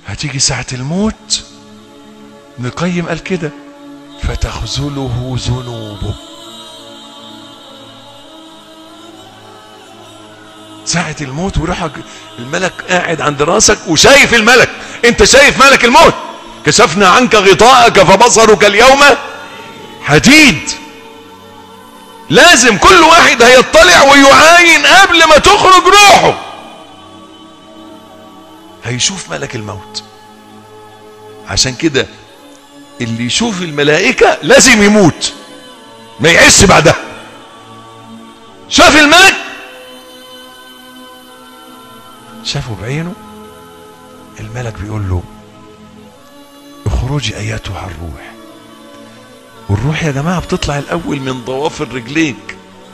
هتيجي ساعة الموت ابن القيم قال كده فتخذله ذنوبه ساعة الموت وراح الملك قاعد عند راسك وشايف الملك انت شايف ملك الموت كشفنا عنك غطاءك فبصرك اليوم حديد لازم كل واحد هيطلع ويعاين قبل ما تخرج روحه هيشوف ملك الموت عشان كده اللي يشوف الملائكة لازم يموت ما يعيش بعدها شاف الملك شافه بعينه الملك بيقول له اخرجي ايتها الروح والروح يا جماعة بتطلع الاول من ضوافر رجليك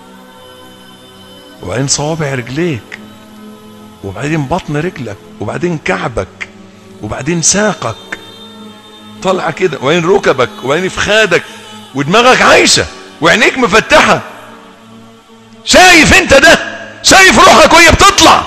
وبعدين صوابع رجليك وبعدين بطن رجلك وبعدين كعبك وبعدين ساقك طالعه كده وبعدين ركبك وبعدين فخادك ودماغك عايشه وعينيك مفتحه شايف انت ده شايف روحك وهي بتطلع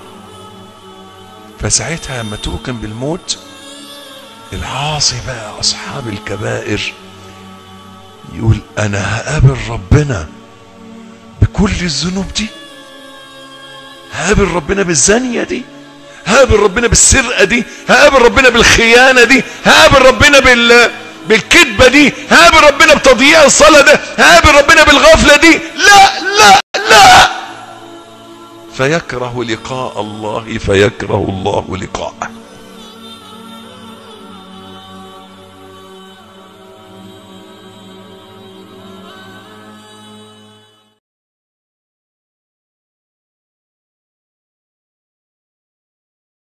فساعتها لما توكن بالموت العاصي بقى اصحاب الكبائر يقول انا هقابل ربنا بكل الذنوب دي هقابل ربنا بالزانية دي هقابل ربنا بالسرقة دي هقابل ربنا بالخيانة دي هقابل ربنا بال بالكذبة دي هقابل ربنا بتضييع الصلاة ده هقابل ربنا بالغفلة دي لا لا لا فيكره لقاء الله فيكره الله لقاءه